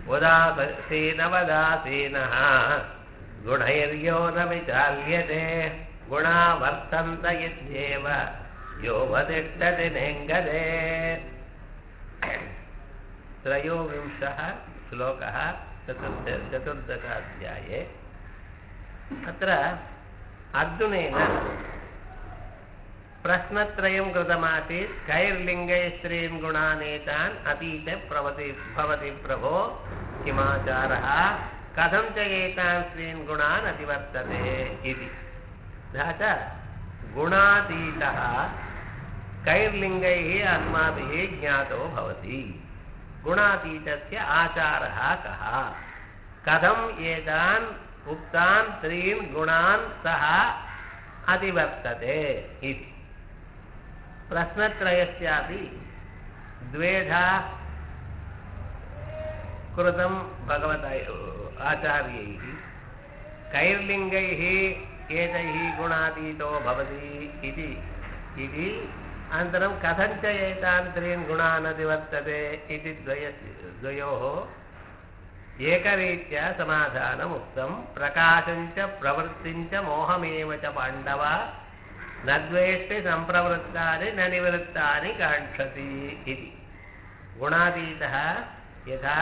उदासीनवदासीनः गुणैर्यो न विचाल्यते गुणा वर्तन्त इत्येव योपतिष्ठति नेङ्गते त्रयोविंशः श्लोकः चतुर्थ चतुर्दशाध्याये अत्र अर्जुनेन प्रश्नत्रयं कृतमासीत् कैर्लिङ्गैः स्त्रीन् गुणानेतान् अतीत प्रवति भवति प्रभो किमाचारः कथं च एतान् स्त्रीन् गुणान् अतिवर्तते इति तथा च गुणातीतः कैर्लिङ्गैः अस्माभिः ज्ञातो भवति गुणातीतस्य आचारः कः कथम् एतान् उक्तान् त्रीन् गुणान् सः अतिवर्तते इति प्रश्नत्रयस्यापि द्वेधा कृतं भगवता आचार्यैः कैर्लिङ्गैः एतैः गुणातीतो भवति इति इति अनन्तरं कथञ्च एतान् त्रीन् गुणान् अधिवर्तते इति द्वयस्य द्वयोः एकरीत्या समाधानमुक्तं प्रकाशञ्च प्रवृत्तिञ्च मोहमेव च पाण्डव न द्वेष्टि सम्प्रवृत्तानि न निवृत्तानि काङ्क्षति इति गुणातीतः यथा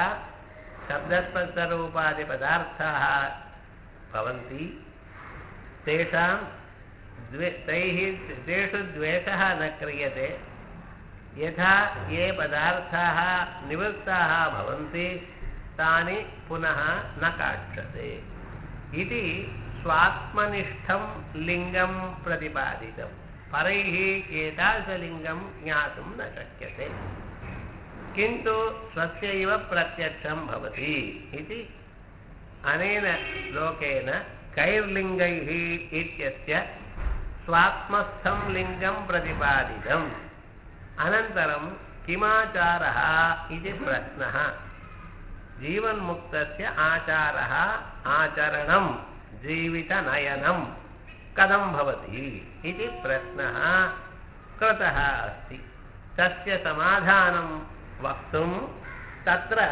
शब्दस्पर्शरूपादिपदार्थाः भवन्ति तेषां द्वे तैः तेषु द्वेषः न क्रियते यथा ये पदार्थाः निवृत्ताः भवन्ति तानि पुनः न काक्षते इति स्वात्मनिष्ठं लिङ्गं प्रतिपादितं परैः एतादृशलिङ्गं ज्ञातुं न शक्यते किन्तु स्वस्यैव प्रत्यक्षं भवति इति अनेन श्लोकेन कैर्लिङ्गैः इत्यस्य स्वात्मस्थं लिङ्गं प्रतिपादितम् अनन्तरं किमाचारः इति प्रश्नः जीवन्मुक्तस्य आचारः आचरणं जीवितनयनं कथं भवति इति प्रश्नः कृतः अस्ति तस्य समाधानं वक्तुं तत्र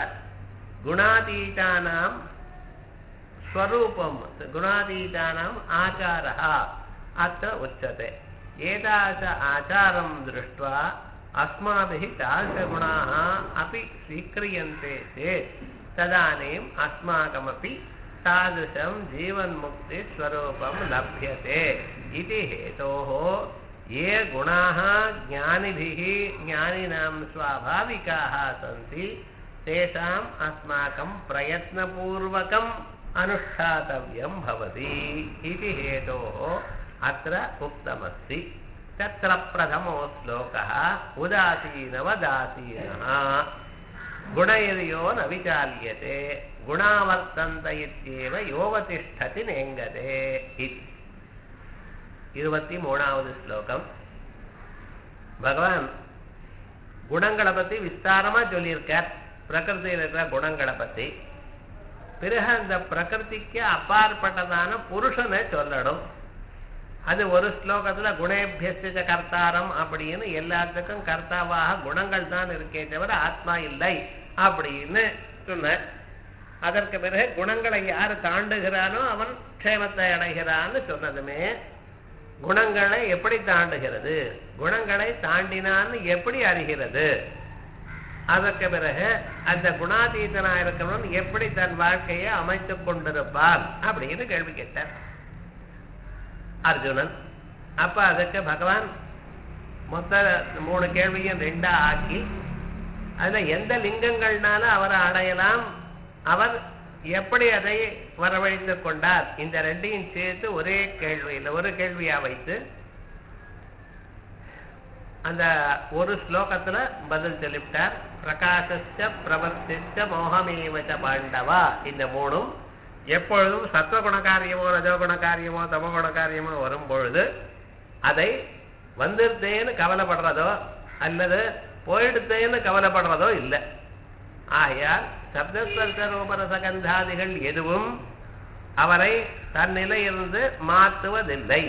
गुणातीतानां स्वरूपं गुणातीतानाम् आचारः अत्र उच्यते एतादृश आचारं दृष्ट्वा अस्माभिः तादृशगुणाः अपि स्वीक्रियन्ते चेत् तदानीम् अस्माकमपि तादृशं जीवन्मुक्तिस्वरूपं लभ्यते इति हेतोः ये गुणाः ज्ञानिभिः ज्ञानिनां स्वाभाविकाः सन्ति तेषाम् अस्माकं प्रयत्नपूर्वकम् अनुष्ठातव्यं भवति इति हेतोः अत्र उक्तमस्ति तत्र प्रथमो श्लोकः उदासीनवदासीनः गुणैर्यो न विचाल्यते गुणावर्तन्त इत्येव யோவதிஷ்டதி நேங்கதே இது இருபத்தி மூணாவது ஸ்லோகம் பகவான் குணங்களை பத்தி விஸ்தாரமா சொல்லியிருக்கார் பிரகிருதியில் இருக்கிற குணங்களை பத்தி பிறகு அந்த பிரகிருதிக்கு அப்பாற்பட்டதான புருஷனை சொல்லணும் அது ஒரு ஸ்லோகத்துல குணேபியஸ்ட கர்த்தாரம் அப்படின்னு எல்லாத்துக்கும் கர்த்தாவாக குணங்கள் தான் இருக்கே தவிர ஆத்மா இல்லை அப்படின்னு சொன்ன அதற்கு பிறகு குணங்களை யாரு தாண்டுகிறானோ அவன் க்ஷேமத்தை அடைகிறான்னு சொன்னதுமே குணங்களை எப்படி தாண்டுகிறது குணங்களை தாண்டினான்னு எப்படி அறிகிறது அதற்கு பிறகு அந்த குணாதீதனா இருக்கிறவன் எப்படி தன் வாழ்க்கையை அமைத்துக் கொண்டிருப்பான் அப்படின்னு கேள்வி கேட்டார் அர்ஜுனன் அப்ப அதுக்கு பகவான் மொத்த மூணு கேள்வியும் ரெண்டா ஆக்கி அதுல எந்த லிங்கங்கள்னால அவரை அடையலாம் அவர் எப்படி அதை வரவழைத்துக் கொண்டார் இந்த ரெண்டையும் சேர்த்து ஒரே கேள்வியில் ஒரு கேள்வியா வைத்து அந்த ஒரு ஸ்லோகத்துல பதில் சொல்லிவிட்டார் பிரகாசஸ்ட பிரவர்த்திச்ச மோகமேவச்ச பாண்டவா இந்த மூணும் எப்பொழுதும் சத்வகுணகாரியமோ ரஜோகுணகாரியமோ தமகுணகாரியமோ வரும் பொழுது அதை வந்துருத்தேன்னு கவலைப்படுறதோ அல்லது போயிடுத்தேன்னு கவலைப்படுறதோ இல்லை ஆகையால் சப்தஸ்பர்ச ரூபரசகந்தாதிகள் எதுவும் அவரை தன்னிலையிலிருந்து மாற்றுவதில்லை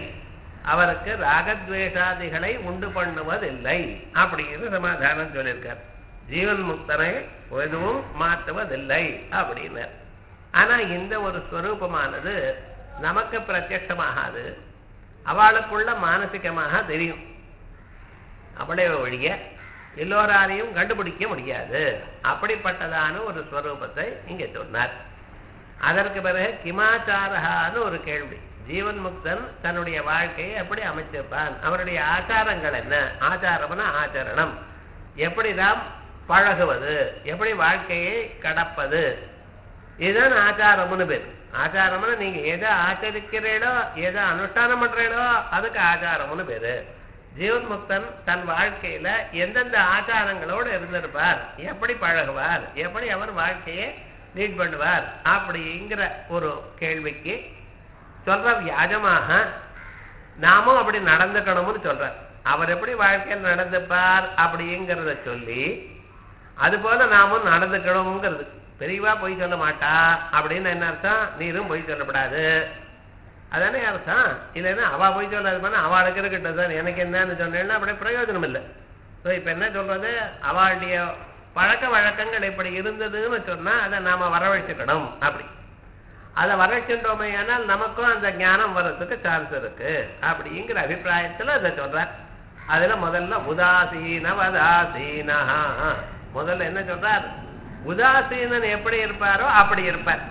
அவருக்கு ராகத்வேஷாதிகளை உண்டு பண்ணுவதில்லை அப்படின்னு சமாதானம் சொல்லியிருக்கார் ஜீவன் முக்தனை எதுவும் மாற்றுவதில்லை அப்படின்னு ஆனா இந்த ஒரு ஸ்வரூபமானது நமக்கு பிரத்யட்சமாகாது அவளுக்குள்ள மானசிகமாக தெரியும் அவளே ஒழிய எல்லோராலையும் கண்டுபிடிக்க முடியாது அப்படிப்பட்டதான ஒரு ஸ்வரூபத்தை இங்க சொன்னார் அதற்கு பிறகு கிமாச்சாரகான்னு ஒரு கேள்வி ஜீவன் முக்தன் தன்னுடைய வாழ்க்கையை எப்படி அமைச்சிருப்பான் அவருடைய ஆச்சாரங்கள் என்ன ஆச்சாரம்னா ஆச்சரணம் எப்படி நாம் பழகுவது எப்படி வாழ்க்கையை கடப்பது இதுதான் ஆச்சாரம்னு பேர் ஆச்சாரம்னு நீங்க எதை ஆச்சரிக்கிறீளோ எதை அனுஷ்டானம் பண்றீளோ அதுக்கு ஆச்சாரம்னு பேரு ஜீவன் முக்தன் தன் வாழ்க்கையில எந்தெந்த ஆச்சாரங்களோடு இருந்திருப்பார் எப்படி பழகுவார் எப்படி அவர் வாழ்க்கையை லீட் பண்ணுவார் அப்படிங்கிற ஒரு கேள்விக்கு சொல்ற வியாஜமாக நாமும் அப்படி நடந்துக்கணும்னு சொல்றார் அவர் எப்படி வாழ்க்கையில் நடந்துப்பார் அப்படிங்கிறத சொல்லி அது போல நாமும் நடந்துக்கணுங்கிறது பெரியவா பொய் சொல்ல மாட்டா அப்படின்னு என்ன அர்த்தம் நீரும் பொய் சொல்லப்படாது அதானே அர்த்தம் இல்லைன்னா அவ பொய் சொல்லாது பண்ண அவளுக்கு இருக்கட்டும் சார் எனக்கு என்னன்னு சொன்னேன்னா அப்படி பிரயோஜனம் இல்லை ஸோ இப்போ என்ன சொல்றது அவளுடைய பழக்க வழக்கங்கள் இப்படி இருந்ததுன்னு சொன்னா அதை நாம வரவழைச்சுக்கணும் அப்படி அதை வரவழைச்சுட்டோமே ஆனால் நமக்கும் அந்த ஞானம் வர்றதுக்கு சான்ஸ் இருக்கு அப்படிங்கிற அபிப்பிராயத்துல அதை சொல்றார் அதுல முதல்ல உதாசீன வதாசீனா முதல்ல என்ன சொல்றார் உதாசீனன் எப்படி இருப்பாரோ அப்படி இருப்பார்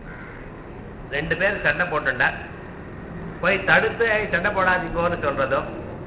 ரெண்டு பேர் சண்டை போட்டுண்டார் போய் தடுத்து "ஏய், சண்டை போடாதீங்கோன்னு சொல்றதோ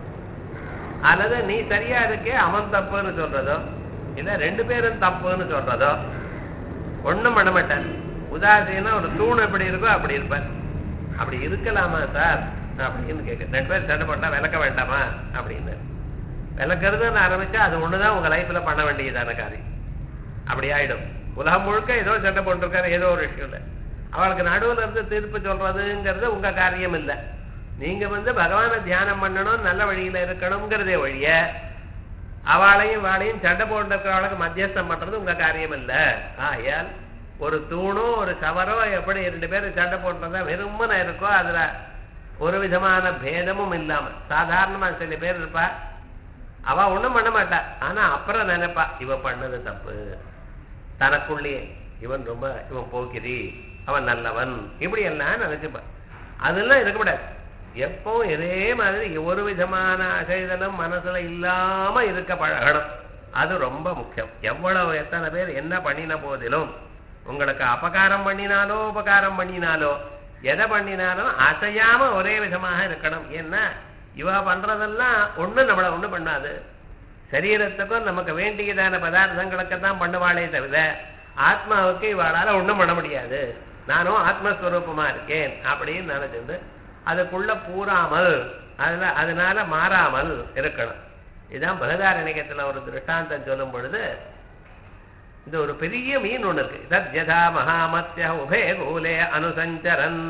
அல்லது நீ சரியா இருக்கே அவன் தப்புன்னு சொல்றதோ இல்ல ரெண்டு பேரும் தப்புன்னு சொல்றதோ ஒண்ணும் பண்ண மாட்டார் உதாசீனா ஒரு தூண் எப்படி இருக்கோ அப்படி இருப்பார் அப்படி இருக்கலாமா சார் அப்படின்னு கேட்க ரெண்டு பேரும் சண்டை போட்டா விளக்க வேண்டாமா அப்படின்னு விளக்குறதுன்னு ஆரம்பிச்சா அது ஒண்ணுதான் உங்க லைஃப்ல பண்ண வேண்டியதான காரியம் அப்படி ஆயிடும் உலகம் முழுக்க ஏதோ சண்டை போட்டிருக்காரு ஏதோ ஒரு விஷயம் இல்லை அவளுக்கு நடுவுல இருந்து தீர்ப்பு சொல்றதுங்கிறது உங்க காரியம் இல்லை நீங்க வந்து பகவானை தியானம் பண்ணணும் நல்ல வழியில இருக்கணுங்கிறதே ஒழிய அவளையும் வாளையும் சண்டை போட்டிருக்கிறவளுக்கு மத்தியஸ்தம் பண்றது உங்க காரியம் இல்ல ஆயால் ஒரு தூணோ ஒரு சவரோ எப்படி ரெண்டு பேரும் சண்டை போட்டுறதா வெறுமன இருக்கோ அதுல ஒரு விதமான பேதமும் இல்லாம சாதாரணமா சில பேர் இருப்பா அவ ஒண்ணும் பண்ண மாட்டா ஆனா அப்புறம் நினைப்பா இவ பண்ணது தப்பு தனக்குள்ளேயே இவன் ரொம்ப இவன் போக்கிரி அவன் நல்லவன் இப்படி எல்லாம் நினைச்சுப்பான் அதெல்லாம் இருக்கக்கூடாது எப்பவும் இதே மாதிரி ஒரு விதமான அசைதலும் மனசுல இல்லாம இருக்க பழகணும் அது ரொம்ப முக்கியம் எவ்வளவு எத்தனை பேர் என்ன பண்ணின போதிலும் உங்களுக்கு அபகாரம் பண்ணினாலோ உபகாரம் பண்ணினாலோ எதை பண்ணினாலும் அசையாம ஒரே விதமாக இருக்கணும் ஏன்னா இவ பண்றதெல்லாம் ஒண்ணும் நம்மளை ஒண்ணும் பண்ணாது சரீரத்துக்கும் நமக்கு வேண்டியதான பதார்த்தங்களுக்கு தான் பண்ணுவாளே தவிர ஆத்மாவுக்கு இவாளால ஒண்ணும் பண்ண முடியாது நானும் ஆத்மஸ்வரூபமா இருக்கேன் அப்படின்னு நினைச்சிருந்து அதுக்குள்ள பூராமல் அதுல அதனால மாறாமல் இருக்கணும் இதுதான் பகதாரணிகத்துல ஒரு திருஷ்டாந்தம் சொல்லும் பொழுது இந்த ஒரு பெரிய மீன் ஒண்ணு இருக்கு தத் யதா மகாமத்திய உபே கூலே அனுசஞ்சரன்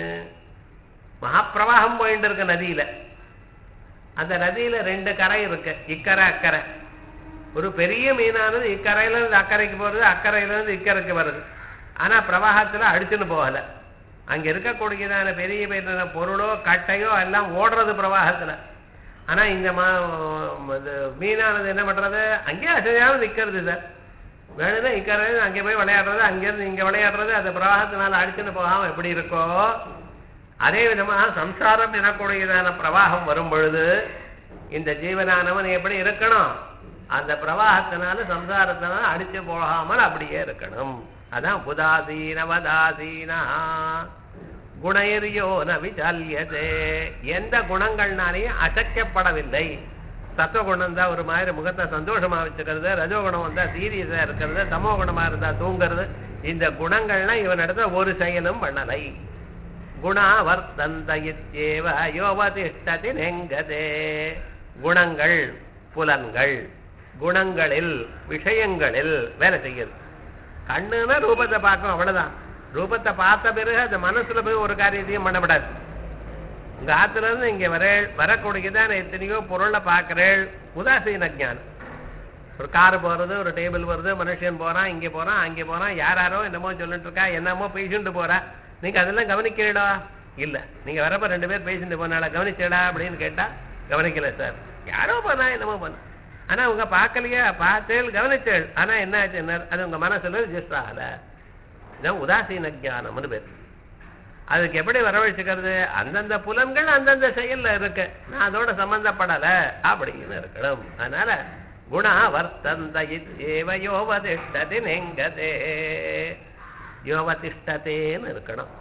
மகாப்பிரவாகம் போயிட்டு இருக்கு நதியில அந்த நதியில ரெண்டு கரை இருக்கு இக்கரை அக்கறை ஒரு பெரிய மீனானது இக்கரையில இருந்து அக்கறைக்கு போறது அக்கறையில இருந்து இக்கரைக்கு வருது ஆனா பிரவாகத்துல அடிச்சுன்னு போகல அங்க இருக்கக்கூடியதான பெரிய பெரிய பொருளோ கட்டையோ எல்லாம் ஓடுறது பிரவாகத்துல ஆனா இந்த மா இது மீனானது என்ன பண்றது அங்கேயே அசையாம நிக்கிறது சார் வேணும்னா இக்கரையில அங்கே போய் விளையாடுறது அங்கிருந்து இங்க விளையாடுறது அந்த பிரவாகத்தினால அடிச்சுன்னு போகாம எப்படி இருக்கோ அதே விதமாக சம்சாரம் எனக்கூடியதான பிரவாகம் வரும் பொழுது இந்த ஜீவனானவன் எப்படி இருக்கணும் அந்த பிரவாகத்தினால சம்சாரத்தினால அடிச்சு போகாமல் அப்படியே இருக்கணும் அதான் உதாசீனவதாசீனா குணையோ ந விசால்யதே எந்த குணங்கள்னாலையும் அசைக்கப்படவில்லை சத்துவகுணம் தான் ஒரு மாதிரி முகத்தை சந்தோஷமா வச்சுக்கிறது ரஜோகுணம் வந்தா சீரியஸா இருக்கிறது தமோ குணமா இருந்தா தூங்குறது இந்த குணங்கள்லாம் இவனிடத்துல ஒரு செயலும் பண்ணலை குணா வர்த்தந்த இத்யேவ யோவதிஷ்டதி நெங்கதே குணங்கள் புலன்கள் குணங்களில் விஷயங்களில் வேலை செய்யுது கண்ணுன்னா ரூபத்தை பார்க்கும் அவ்வளவுதான் ரூபத்தை பார்த்த பிறகு அந்த மனசுல போய் ஒரு காரியத்தையும் பண்ணப்படாது உங்க ஆத்துல இருந்து இங்க வர வரக்கூடியதான எத்தனையோ பொருளை பார்க்கிறேள் உதாசீன ஞானம் ஒரு கார் போறது ஒரு டேபிள் வருது மனுஷன் போறான் இங்க போறான் அங்க போறான் யாராரோ என்னமோ சொல்லிட்டு இருக்கா என்னமோ பேசிட்டு போறா நீங்க அதெல்லாம் கவனிக்கிறீடா இல்ல நீங்க வரப்ப ரெண்டு பேர் பேசிட்டு போனால கவனிச்சடா அப்படின்னு கேட்டா கவனிக்கல சார் யாரோ போனா என்னமோ பண்ண ஆனா உங்க பார்க்கலையா பார்த்தேள் கவனிச்சேள் ஆனா என்ன ஆச்சுன்னா அது உங்க மனசுல ரிஜிஸ்டர் ஆகல இதான் உதாசீன ஞானம்னு பேர் அதுக்கு எப்படி வரவழைச்சுக்கிறது அந்தந்த புலன்கள் அந்தந்த செயல்ல இருக்கு நான் அதோட சம்பந்தப்படல அப்படின்னு இருக்கணும் அதனால குணா வர்த்தந்த ஏவ யோவதிஷ்டதி நெங்கதே யோவதிஷ்டதேன்னு இருக்கணும்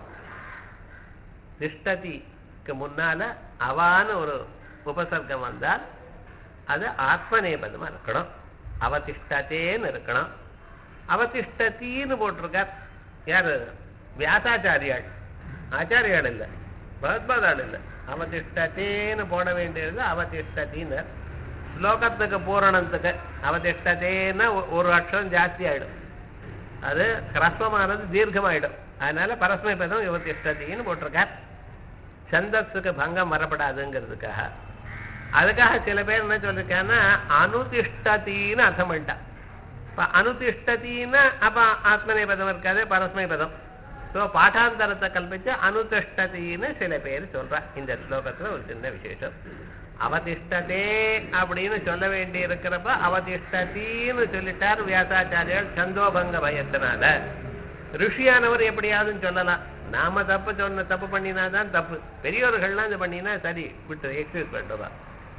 திஷ்டதிக்கு முன்னால அவான்னு ஒரு உபசர்க்கம் வந்தால் அது ஆத்மநேபதமா இருக்கணும் அவதிஷ்டதேன்னு இருக்கணும் அவதிஷ்டத்தின்னு போட்டிருக்கார் யாரு வியாசாச்சாரியாள் ஆச்சாரியாள் இல்லை பகவத்பாதாள் இல்லை அவதிஷ்டத்தேன்னு போட வேண்டியது அவதிஷ்டத்தின்னு ஸ்லோகத்துக்கு பூரணத்துக்கு அவதிஷ்டத்தேன்னா ஒ- ஒரு அக்ஷரம் ஜாஸ்தி ஆயிடும் அது கிரஸ்வமானது தீர்க்கமாயிடும் அதனால பரஸ்மை பதம் யுவதிஷ்டத்தின்னு போட்டிருக்கார் சந்தஸுக்கு பங்கம் வரப்படாதுங்கிறதுக்காக அதுக்காக சில பேர் என்ன சொல்லிருக்காங்கன்னா அனுதிஷ்டத்தின்னு அர்த்தம் பண்ணிட்டான் இப்ப அனுதிஷ்டத்தின்னா அப்ப ஆத்மனை பதம் இருக்காது பரஸ்மை பதம் ஸோ பாட்டாந்தரத்தை கல்பிச்சு அனுதிஷ்டத்தின்னு சில பேர் சொல்றா இந்த ஸ்லோகத்துல ஒரு சின்ன விசேஷம் அவதிஷ்டதே அப்படின்னு சொல்ல வேண்டி இருக்கிறப்ப அவதிஷ்டத்தின்னு சொல்லிட்டார் வியாசாச்சாரியர் சந்தோபங்க பயத்தினால ரிஷியானவர் எப்படியாவது சொல்லலாம் நாம தப்பு சொன்ன தப்பு பண்ணினாதான் தப்பு பெரியோர்கள்லாம் இது பண்ணினா சரி விட்டு எக்ஸ்கியூஸ் பண்ணுவா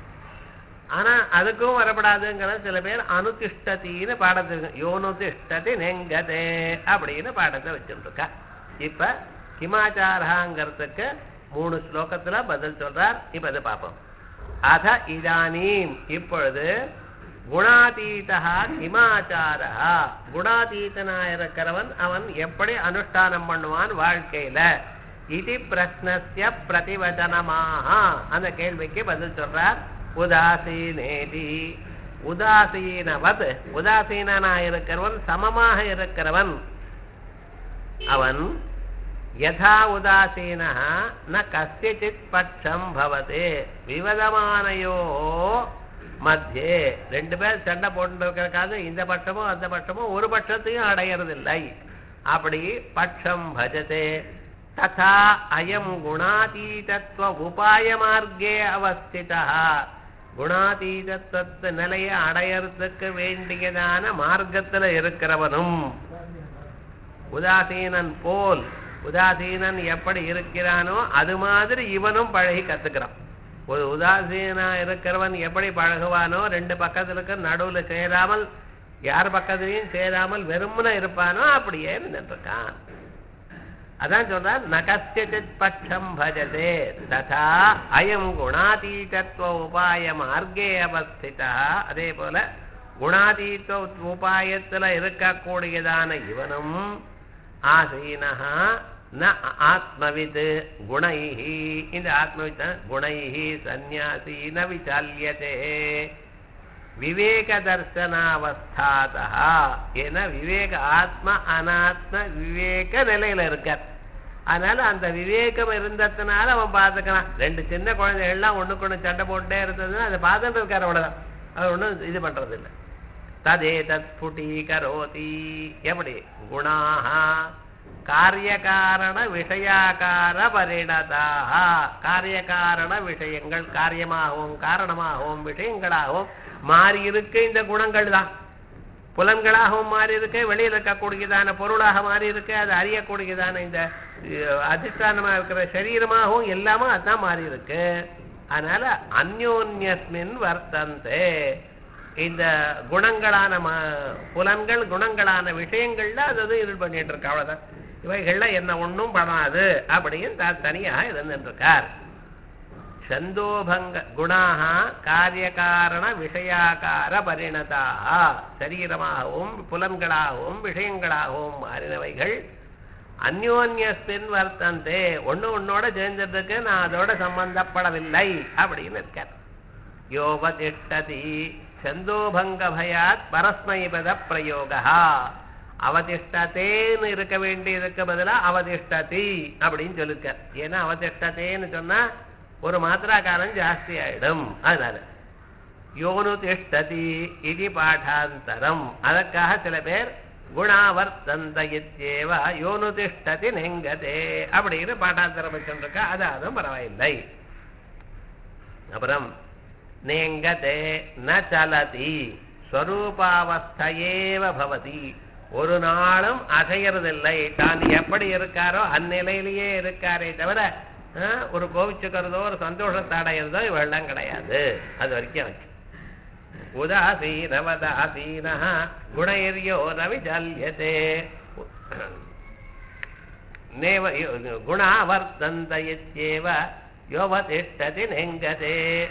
ஆனா அதுக்கும் வரப்படாதுங்கிற சில பேர் அனுதிஷ்டத்தின்னு பாடத்துக்கு யோனுதிஷ்டதி நெங்கதே அப்படின்னு பாடத்தை வச்சுருக்கா இப்ப கிமாச்சாரங்கிறதுக்கு மூணு ஸ்லோகத்துல பதில் சொல்றார் இப்ப அதை பார்ப்போம் அத இதானீம் இப்பொழுது குணாதீதா கிமாச்சாரா குணாதீதனா இருக்கிறவன் அவன் எப்படி அனுஷ்டானம் பண்ணுவான் வாழ்க்கையில இது பிரஸ்னஸ்ய பிரதிவச்சனமாக அந்த கேள்விக்கு பதில் சொல்றார் உதாசீனேதி உதாசீனவத் உதாசீனனா இருக்கிறவன் சமமாக இருக்கிறவன் அவன் யதா உதாசீன ந கசித் பட்சம் பவதே விவதமானயோ மத்தியே ரெண்டு பேர் சண்டை போட்டு இருக்கிறக்காக இந்த பட்சமும் அந்த பட்சமும் ஒரு பட்சத்தையும் அடையறதில்லை அப்படி பட்சம் பஜதே ததா அயம் குணாதீதத்துவ உபாய மார்க்கே அவஸ்திதா குணாதீதத்துவ நிலையை அடையறதுக்கு வேண்டியதான மார்க்கத்துல இருக்கிறவனும் உதாசீனன் போல் உதாசீனன் எப்படி இருக்கிறானோ அது மாதிரி இவனும் பழகி கத்துக்கிறான் ஒரு உதாசீனா இருக்கிறவன் எப்படி பழகுவானோ ரெண்டு பக்கத்துல இருக்க நடுவுல சேராமல் யார் பக்கத்துலயும் சேராமல் வெறுமன இருப்பானோ அப்படியே நின்றுருக்கான் அதான் சொல்றார் நகஸ்யசித் பட்சம் பஜதே ததா அயம் குணாதீதத்துவ உபாய மார்க்கே அவஸ்திதா அதே போல குணாதீத உபாயத்துல இருக்கக்கூடியதான இவனும் ஆசீனஹா ந ஆத்மவித் குணைஹி இந்த ஆத்மவித் குணைஹி சந்நியாசி ந விசால்யதே விவேக தர்சனாவஸ்தாதா ஏன்னா விவேக ஆத்ம அனாத்ம விவேக நிலையில இருக்கார் அதனால அந்த விவேகம் இருந்ததுனால அவன் பார்த்துக்கிறான் ரெண்டு சின்ன குழந்தைகள்லாம் ஒண்ணுக்கு ஒண்ணு சண்டை போட்டுட்டே இருந்ததுன்னா அதை பார்த்துட்டு இருக்காரு அவ்வளவுதான் அவர் ஒண்ணும் இது பண்றது இல்லை ததே தத் ஸ்புட்டீகரோதி எப்படி குணாக காரியகாரண விஷயாகார பரிணதாக காரியகாரண விஷயங்கள் காரியமாகவும் காரணமாகவும் விஷயங்களாகவும் மாறி இருக்கு இந்த குணங்கள் தான் புலன்களாகவும் மாறி இருக்கு வெளியில் இருக்கக்கூடியதான பொருளாக மாறி இருக்கு அது அறியக்கூடியதான இந்த அஹ், அதிஷ்டானமா இருக்கிற சரீரமாகவும் எல்லாமே அதான் மாறி இருக்கு அதனால அந்யோன்யஸ்மின் வர்த்தந்தே இந்த குணங்களான ம- புலன்கள் குணங்களான விஷயங்கள்ல அது அது இது பண்ணிட்டு இருக்கு அவ்வளவுதான் இவைகள்ல என்ன ஒண்ணும் பண்ணாது அப்படின்னு தான் தனியாக இருந்துட்டு இருக்கார் சந்தோபங்க குணாக காரியகாரண விஷயாகார பரிணதாக சரீரமாகவும் புலன்களாகவும் விஷயங்களாகவும் மாறினவைகள் அந்யோன்யஸ்மின் வர்த்தந்தே ஒண்ணு ஒன்னோட சேர்ந்ததுக்கு நான் அதோட சம்பந்தப்படவில்லை அப்படின்னு இருக்கார் யோபதிஷ்டதி சந்தோபங்க பயாத் பரஸ்மைபத பிரயோகா அவதிஷ்டத்தேன்னு இருக்க வேண்டியதுக்கு பதிலா அவதிஷ்டதி அப்படின்னு சொல்லிருக்க ஏன்னா அவதிஷ்டத்தேன்னு சொன்னா ஒரு மாத்திராக்காரன் ஜாஸ்தி ஆயிடும் அதனால யோனு திஷ்டதி இது பாடாந்தரம் அதற்காக சில பேர் குணாவர்த்தந்த இத்யேவ யோனு திஷ்டதி நெங்கதே அப்படின்னு பாட்டாந்தரம் வச்சுருக்கா அது அதுவும் பரவாயில்லை அப்புறம் நேங்கதே ந சலதி ஸ்வரூபாவஸ்தையேவ பவதி ஒரு நாளும் அசையறதில்லை தான் எப்படி இருக்காரோ அந்நிலையிலேயே இருக்காரே தவிர ஆ, ஒரு கோவிச்சுக்கிறதோ ஒரு சந்தோஷத்தை அடையிறதோ இவெல்லாம் கிடையாது அது வரைக்கும் வச்சு உதாசீனவதாசீன குணைர்யோ நவிஜல்யதே நேவ குணாவர்த்தந்த இத்யேவ யோவதிஷ்டதி நெங்கதே